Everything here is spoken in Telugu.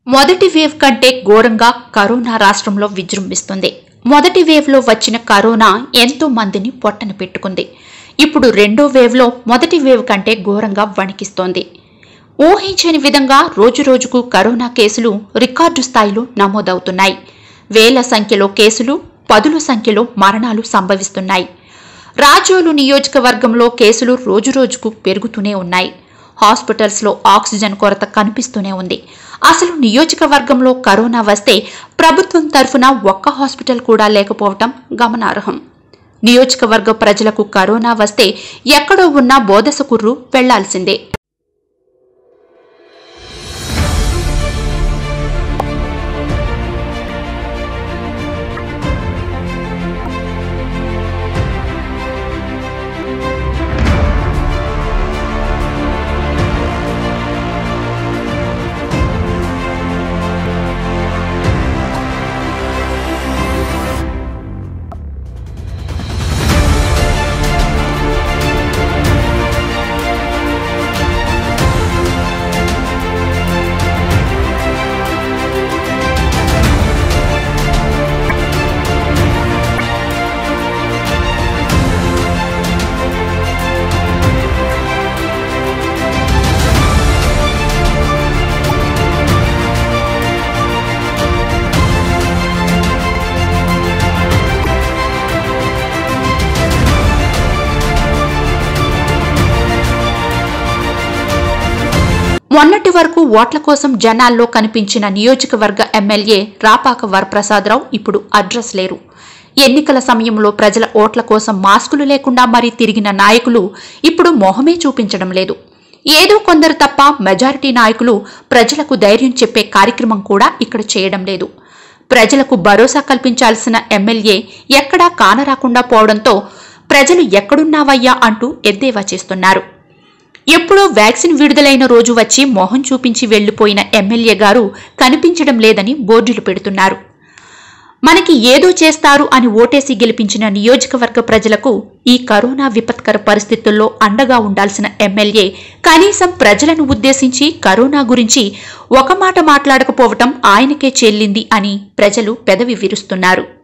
మొదటి వేవ్ కంటే ఘోరంగా కరోనా రాష్ట్రంలో విజృంభిస్తుంది మొదటి వేవ్లో వచ్చిన కరోనా ఎంతో మందిని పొట్టన పెట్టుకుంది ఇప్పుడు రెండో వేవ్లో మొదటి వేవ్ కంటే ఘోరంగా వణికిస్తోంది ఊహించని విధంగా రోజురోజుకు కరోనా కేసులు రికార్డు స్థాయిలో నమోదవుతున్నాయి వేల సంఖ్యలో కేసులు పదుల సంఖ్యలో మరణాలు సంభవిస్తున్నాయి రాజోలు నియోజకవర్గంలో కేసులు రోజురోజుకు పెరుగుతూనే ఉన్నాయి హాస్పిటల్స్లో ఆక్సిజన్ కొరత కనిపిస్తూనే ఉంది అసలు నియోజకవర్గంలో కరోనా వస్తే ప్రభుత్వం తరఫున ఒక్క హాస్పిటల్ కూడా లేకపోవటం గమనార్హం నియోజకవర్గ ప్రజలకు కరోనా వస్తే ఎక్కడో ఉన్న బోధసకుర్రు వెళ్లాల్సిందే మొన్నటి వరకు ఓట్ల కోసం జనాల్లో కనిపించిన నియోజకవర్గ ఎమ్మెల్యే రాపాక వరప్రసాదరావు ఇప్పుడు అడ్రస్ లేరు ఎన్నికల సమయంలో ప్రజల ఓట్ల కోసం మాస్కులు లేకుండా మరీ తిరిగిన నాయకులు ఇప్పుడు మొహమే చూపించడం లేదు ఏదో కొందరు తప్ప మెజారిటీ నాయకులు ప్రజలకు ధైర్యం చెప్పే కార్యక్రమం కూడా ఇక్కడ చేయడం లేదు ప్రజలకు భరోసా కల్పించాల్సిన ఎమ్మెల్యే ఎక్కడా కానరాకుండా పోవడంతో ప్రజలు ఎక్కడున్నావయ్యా అంటూ ఎద్దేవా చేస్తున్నారు ఎప్పుడో వ్యాక్సిన్ విడుదలైన రోజు వచ్చి మొహం చూపించి వెళ్లిపోయిన ఎమ్మెల్యే గారు కనిపించడం లేదని బోర్డులు పెడుతున్నారు మనకి ఏదో చేస్తారు అని ఓటేసి గెలిపించిన నియోజకవర్గ ప్రజలకు ఈ కరోనా విపత్కర పరిస్థితుల్లో అండగా ఉండాల్సిన ఎమ్మెల్యే కనీసం ప్రజలను ఉద్దేశించి కరోనా గురించి ఒక మాట మాట్లాడకపోవటం ఆయనకే చెల్లింది అని ప్రజలు పెదవి విరుస్తున్నారు